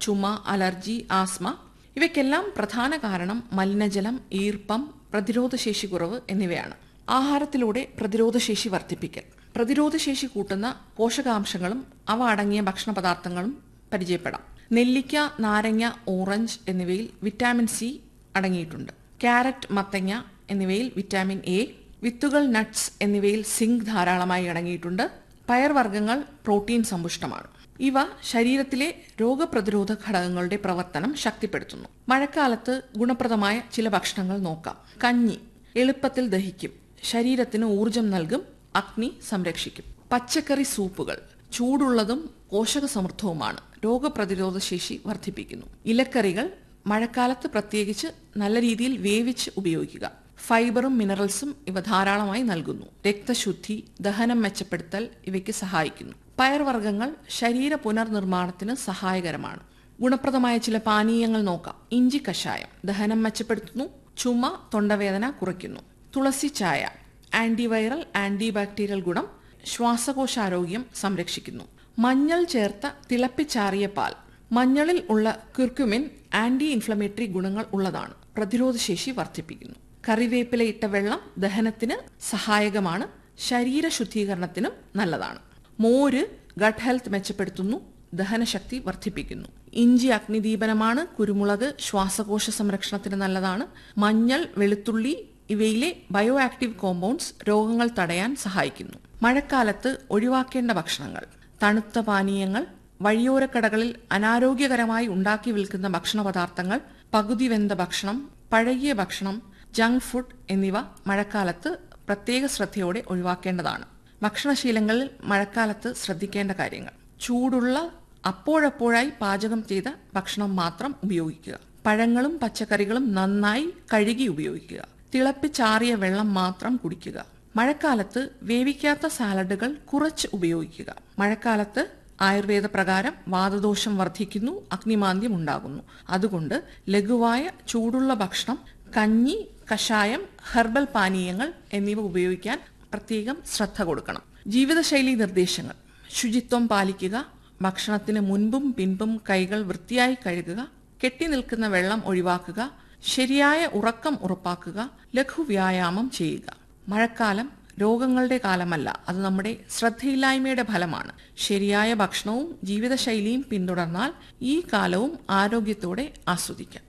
ചുമ allergy asthma ഇവയ്ക്കെല്ലാം പ്രധാന കാരണം മലിനജലം ഈർപ്പം പ്രതിരോധശേഷി കുറവ് എന്നിവയാണ് ആഹാരത്തിലൂടെ പ്രതിരോധശേഷി വർദ്ധിപ്പിക്കൽ പ്രതിരോധശേഷി കൂട്ടുന്ന പോഷകാംശങ്ങളും അവ അടങ്ങിയ ഭക്ഷണ പദാർത്ഥങ്ങളും പരിചയപ്പെടാം നെല്ലിക്ക നാരങ്ങ ഓറഞ്ച് എന്നിവയിൽ വിറ്റാമിൻ സി അടങ്ങിയിട്ടുണ്ട് ക്യാരറ്റ് മത്തങ്ങ എന്നിവയിൽ വിറ്റാമിൻ എ വിത്തുകൾ നട്ട്സ് എന്നിവയിൽ സിങ്ക് ധാരാളമായി അടങ്ങിയിട്ടുണ്ട് പയർവർഗ്ഗങ്ങൾ പ്രോട്ടീൻ സമ്പുഷ്ടമാണ് ഇവ ശരീരത്തിലെ രോഗപ്രതിരോധ ഘടകങ്ങളുടെ പ്രവർത്തനം ശക്തിപ്പെടുത്തുന്നു മഴക്കാലത്ത് ഗുണപ്രദമായ ചില ഭക്ഷണങ്ങൾ നോക്കാം കഞ്ഞി എളുപ്പത്തിൽ ദഹിക്കും ശരീരത്തിന് ഊർജം നൽകും അഗ്നി സംരക്ഷിക്കും പച്ചക്കറി സൂപ്പുകൾ ചൂടുള്ളതും പോഷകസമൃദ്ധവുമാണ് രോഗപ്രതിരോധ ശേഷി വർദ്ധിപ്പിക്കുന്നു ഇലക്കറികൾ മഴക്കാലത്ത് പ്രത്യേകിച്ച് നല്ല രീതിയിൽ വേവിച്ച് ഉപയോഗിക്കുക ഫൈബറും മിനറൽസും ഇവ ധാരാളമായി നൽകുന്നു രക്തശുദ്ധി ദഹനം മെച്ചപ്പെടുത്തൽ ഇവയ്ക്ക് സഹായിക്കുന്നു പയർവർഗ്ഗങ്ങൾ ശരീര പുനർനിർമ്മാണത്തിന് സഹായകരമാണ് ഗുണപ്രദമായ ചില പാനീയങ്ങൾ നോക്കാം ഇഞ്ചി കഷായം ദഹനം മെച്ചപ്പെടുത്തുന്നു ചുമ തൊണ്ടവേദന കുറയ്ക്കുന്നു തുളസി ചായ ആന്റിവൈറൽ ആന്റിബാക്ടീരിയൽ ഗുണം ശ്വാസകോശാരോഗ്യം സംരക്ഷിക്കുന്നു മഞ്ഞൾ ചേർത്ത തിളപ്പിച്ചാറിയ പാൽ മഞ്ഞളിൽ ഉള്ള ക്യുർക്യുമിൻ ആന്റി ഇൻഫ്ലമേറ്ററി ഗുണങ്ങൾ ഉള്ളതാണ് പ്രതിരോധശേഷി വർദ്ധിപ്പിക്കുന്നു കറിവേപ്പില ഇട്ട വെള്ളം ദഹനത്തിന് സഹായകമാണ് ശരീര ശുദ്ധീകരണത്തിനും നല്ലതാണ് മോര് ഗട്ട് ഹെൽത്ത് മെച്ചപ്പെടുത്തുന്നു ദഹനശക്തി വർദ്ധിപ്പിക്കുന്നു ഇഞ്ചി അഗ്നിദീപനമാണ് കുരുമുളക് ശ്വാസകോശ സംരക്ഷണത്തിന് നല്ലതാണ് മഞ്ഞൾ വെളുത്തുള്ളി ഇവയിലെ ബയോ ആക്റ്റീവ് കോമ്പൗണ്ട്സ് രോഗങ്ങൾ തടയാൻ സഹായിക്കുന്നു മഴക്കാലത്ത് ഒഴിവാക്കേണ്ട ഭക്ഷണങ്ങൾ തണുത്ത പാനീയങ്ങൾ വഴിയോരക്കടകളിൽ അനാരോഗ്യകരമായി ഉണ്ടാക്കി വിൽക്കുന്ന ഭക്ഷണ പദാർത്ഥങ്ങൾ പകുതി വെന്ത ഭക്ഷണം പഴകിയ ഭക്ഷണം ജങ്ക് ഫുഡ് എന്നിവ മഴക്കാലത്ത് പ്രത്യേക ശ്രദ്ധയോടെ ഒഴിവാക്കേണ്ടതാണ് ഭക്ഷണശീലങ്ങളിൽ മഴക്കാലത്ത് ശ്രദ്ധിക്കേണ്ട കാര്യങ്ങൾ ചൂടുള്ള അപ്പോഴപ്പോഴായി പാചകം ചെയ്ത ഭക്ഷണം മാത്രം ഉപയോഗിക്കുക പഴങ്ങളും പച്ചക്കറികളും നന്നായി കഴുകി ഉപയോഗിക്കുക തിളപ്പിച്ചാറിയ വെള്ളം മാത്രം കുടിക്കുക മഴക്കാലത്ത് വേവിക്കാത്ത സാലഡുകൾ കുറച്ച് ഉപയോഗിക്കുക മഴക്കാലത്ത് ആയുർവേദ പ്രകാരം വാതദോഷം വർദ്ധിക്കുന്നു അഗ്നിമാന്ദ്യം ഉണ്ടാകുന്നു അതുകൊണ്ട് ലഘുവായ ചൂടുള്ള ഭക്ഷണം കഞ്ഞി കഷായം ഹെർബൽ പാനീയങ്ങൾ എന്നിവ ഉപയോഗിക്കാൻ പ്രത്യേകം ശ്രദ്ധ കൊടുക്കണം ജീവിതശൈലി നിർദ്ദേശങ്ങൾ ശുചിത്വം പാലിക്കുക ഭക്ഷണത്തിന് മുൻപും പിൻപും കൈകൾ വൃത്തിയായി കഴുകുക കെട്ടി നിൽക്കുന്ന വെള്ളം ഒഴിവാക്കുക ശരിയായ ഉറക്കം ഉറപ്പാക്കുക ലഘുവ്യായാമം ചെയ്യുക മഴക്കാലം രോഗങ്ങളുടെ കാലമല്ല അത് നമ്മുടെ ശ്രദ്ധയില്ലായ്മയുടെ ഫലമാണ് ശരിയായ ഭക്ഷണവും ജീവിതശൈലിയും പിന്തുടർന്നാൽ ഈ കാലവും ആരോഗ്യത്തോടെ ആസ്വദിക്കാം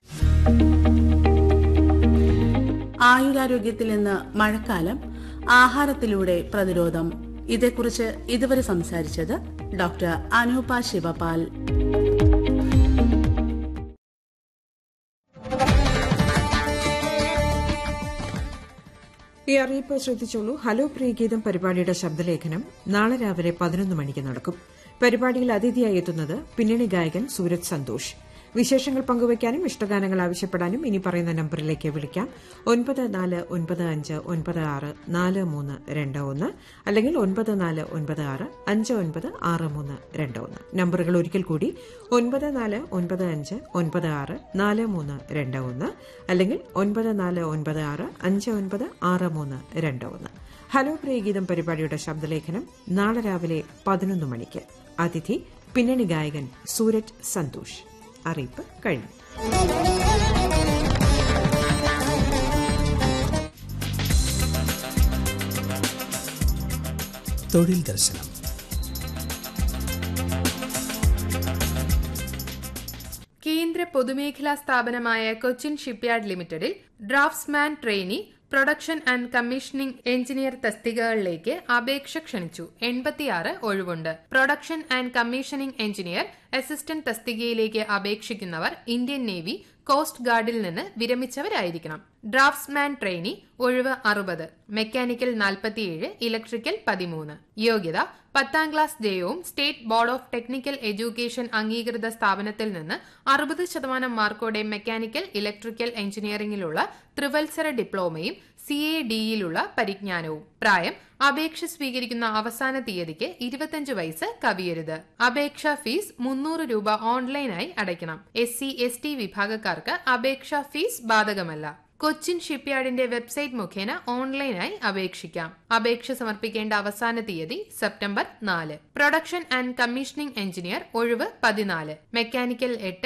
ആയുരാരോഗ്യത്തിൽ നിന്ന് മഴക്കാലം ആഹാരത്തിലൂടെ പ്രതിരോധം ഇതേക്കുറിച്ച് ഇതുവരെ സംസാരിച്ചത് ഡോക്ടർ അനൂപ ശിവപാൽ ഈ അറിയിപ്പ് ശ്രദ്ധിച്ചോളൂ ഹലോ പ്രിയഗീതം പരിപാടിയുടെ ശബ്ദലേഖനം നാളെ രാവിലെ പതിനൊന്ന് മണിക്ക് നടക്കും പരിപാടിയിൽ അതിഥിയായി എത്തുന്നത് പിന്നണി ഗായകൻ സൂരജ് സന്തോഷ് വിശേഷങ്ങൾ പങ്കുവയ്ക്കാനും ഇഷ്ടഗാനങ്ങൾ ആവശ്യപ്പെടാനും ഇനി പറയുന്ന നമ്പറിലേക്ക് വിളിക്കാം ഒൻപത് നാല് ഒൻപത് അഞ്ച് ഒൻപത് ആറ് നാല് മൂന്ന് രണ്ട് ഒന്ന് അല്ലെങ്കിൽ ഒൻപത് നാല് ഒൻപത് ആറ് അഞ്ച് ഒൻപത് ആറ് മൂന്ന് രണ്ട് ഒന്ന് നമ്പറുകൾ ഒരിക്കൽ കൂടി ഒൻപത് നാല് ഒൻപത് അഞ്ച് ഒൻപത് ആറ് നാല് മൂന്ന് രണ്ട് ഒന്ന് അല്ലെങ്കിൽ ഒൻപത് നാല് ഒൻപത് ആറ് അഞ്ച് ഒൻപത് ആറ് മൂന്ന് രണ്ട് ഒന്ന് ഹലോ പ്രിയഗീതം പരിപാടിയുടെ ശബ്ദലേഖനം നാളെ രാവിലെ പതിനൊന്ന് മണിക്ക് അതിഥി പിന്നണി ഗായകൻ സൂരജ് സന്തോഷ് അറിയിപ്പ് കഴിഞ്ഞു തൊഴിൽ ദർശനം കേന്ദ്ര പൊതുമേഖലാ സ്ഥാപനമായ കൊച്ചിൻ ഷിപ്പ്യാർഡ് ലിമിറ്റഡിൽ draftsman trainee production and commissioning engineer തസ്തികകളിലേക്ക് അപേക്ഷ ക്ഷണിച്ചു എൺപത്തിയാറ് ഒഴിവുണ്ട് production and commissioning engineer assistant തസ്തികയിലേക്ക് അപേക്ഷിക്കുന്നവർ ഇന്ത്യൻ നേവി കോസ്റ്റ് ഗാർഡിൽ നിന്ന് വിരമിച്ചവരായിരിക്കണം ഡ്രാഫ്റ്റ്സ്മാൻ ട്രെയിനി ഒഴിവ് അറുപത് മെക്കാനിക്കൽ നാൽപ്പത്തിയേഴ് ഇലക്ട്രിക്കൽ പതിമൂന്ന് യോഗ്യത പത്താം ക്ലാസ് ജയവും state board of technical education അംഗീകൃത സ്ഥാപനത്തിൽ നിന്ന് അറുപത് ശതമാനം മാർക്കോടെ മെക്കാനിക്കൽ ഇലക്ട്രിക്കൽ എഞ്ചിനീയറിംഗിലുള്ള ത്രിവത്സര ഡിപ്ലോമയും സി എ ഡിയിലുള്ള പരിജ്ഞാനവും പ്രായം അപേക്ഷ സ്വീകരിക്കുന്ന അവസാന തീയതിക്ക് ഇരുപത്തിയഞ്ച് വയസ്സ് കവിയരുത് അപേക്ഷാ ഫീസ് മുന്നൂറ് രൂപ ഓൺലൈനായി അടയ്ക്കണം എസ് സി എസ് ടി വിഭാഗക്കാർക്ക് അപേക്ഷാ ഫീസ് ബാധകമല്ല കൊച്ചിൻ ഷിപ്പ്യാർഡിന്റെ വെബ്സൈറ്റ് മുഖേന ഓൺലൈനായി അപേക്ഷിക്കാം അപേക്ഷ സമർപ്പിക്കേണ്ട അവസാന തീയതി സെപ്റ്റംബർ നാല് പ്രൊഡക്ഷൻ ആൻഡ് കമ്മീഷനിംഗ് എഞ്ചിനീയർ ഒഴിവ് പതിനാല് മെക്കാനിക്കൽ എട്ട്